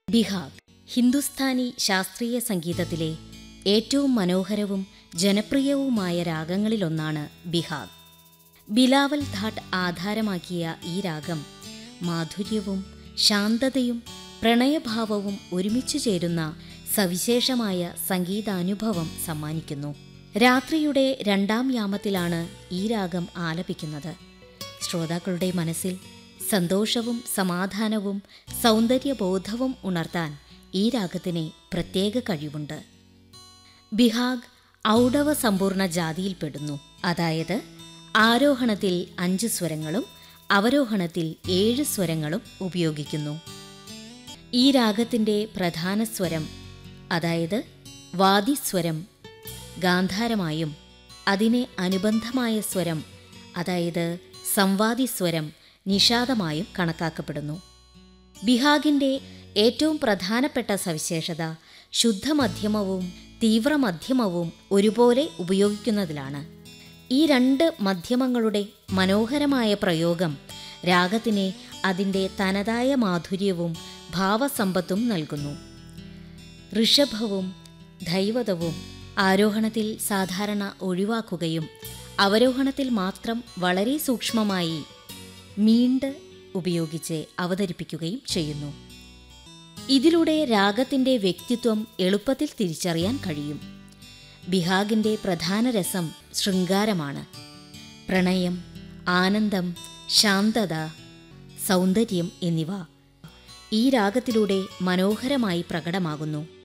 ബിഹാഗ് ഹിന്ദുസ്ഥാനി ശാസ്ത്രീയ സംഗീതത്തിലെ ഏറ്റവും മനോഹരവും ജനപ്രിയവുമായ രാഗങ്ങളിലൊന്നാണ് ബിഹാഗ് ബിലാവൽ ധാട്ട് ആധാരമാക്കിയ ഈ രാഗം മാധുര്യവും ശാന്തതയും പ്രണയഭാവവും ഒരുമിച്ചു ചേരുന്ന സവിശേഷമായ സംഗീതാനുഭവം സമ്മാനിക്കുന്നു രാത്രിയുടെ രണ്ടാം യാമത്തിലാണ് ഈ രാഗം ആലപിക്കുന്നത് ശ്രോതാക്കളുടെ മനസ്സിൽ സന്തോഷവും സമാധാനവും സൗന്ദര്യബോധവും ഉണർത്താൻ ഈ രാഗത്തിന് പ്രത്യേക കഴിവുണ്ട് ബിഹാഗ് ഔഡവ സമ്പൂർണ്ണ ജാതിയിൽപ്പെടുന്നു അതായത് ആരോഹണത്തിൽ അഞ്ച് സ്വരങ്ങളും അവരോഹണത്തിൽ ഏഴ് സ്വരങ്ങളും ഉപയോഗിക്കുന്നു ഈ രാഗത്തിൻ്റെ പ്രധാന സ്വരം അതായത് വാദിസ്വരം ഗാന്ധാരമായും അതിനെ അനുബന്ധമായ സ്വരം അതായത് സംവാദിസ്വരം നിഷാദമായും കണക്കാക്കപ്പെടുന്നു ബിഹാഗിൻ്റെ ഏറ്റവും പ്രധാനപ്പെട്ട സവിശേഷത ശുദ്ധമധ്യമവും തീവ്രമധ്യമവും ഒരുപോലെ ഉപയോഗിക്കുന്നതിലാണ് ഈ രണ്ട് മധ്യമങ്ങളുടെ മനോഹരമായ പ്രയോഗം രാഗത്തിന് അതിൻ്റെ തനതായ മാധുര്യവും ഭാവസമ്പത്തും നൽകുന്നു ഋഷഭവും ദൈവതവും ആരോഹണത്തിൽ സാധാരണ ഒഴിവാക്കുകയും അവരോഹണത്തിൽ മാത്രം വളരെ സൂക്ഷ്മമായി മീണ്ട് ഉപയോഗിച്ച് അവതരിപ്പിക്കുകയും ചെയ്യുന്നു ഇതിലൂടെ രാഗത്തിൻ്റെ വ്യക്തിത്വം എളുപ്പത്തിൽ തിരിച്ചറിയാൻ കഴിയും ബിഹാഗിൻ്റെ പ്രധാന രസം ശൃംഗാരമാണ് പ്രണയം ആനന്ദം ശാന്തത സൗന്ദര്യം എന്നിവ ഈ രാഗത്തിലൂടെ മനോഹരമായി പ്രകടമാകുന്നു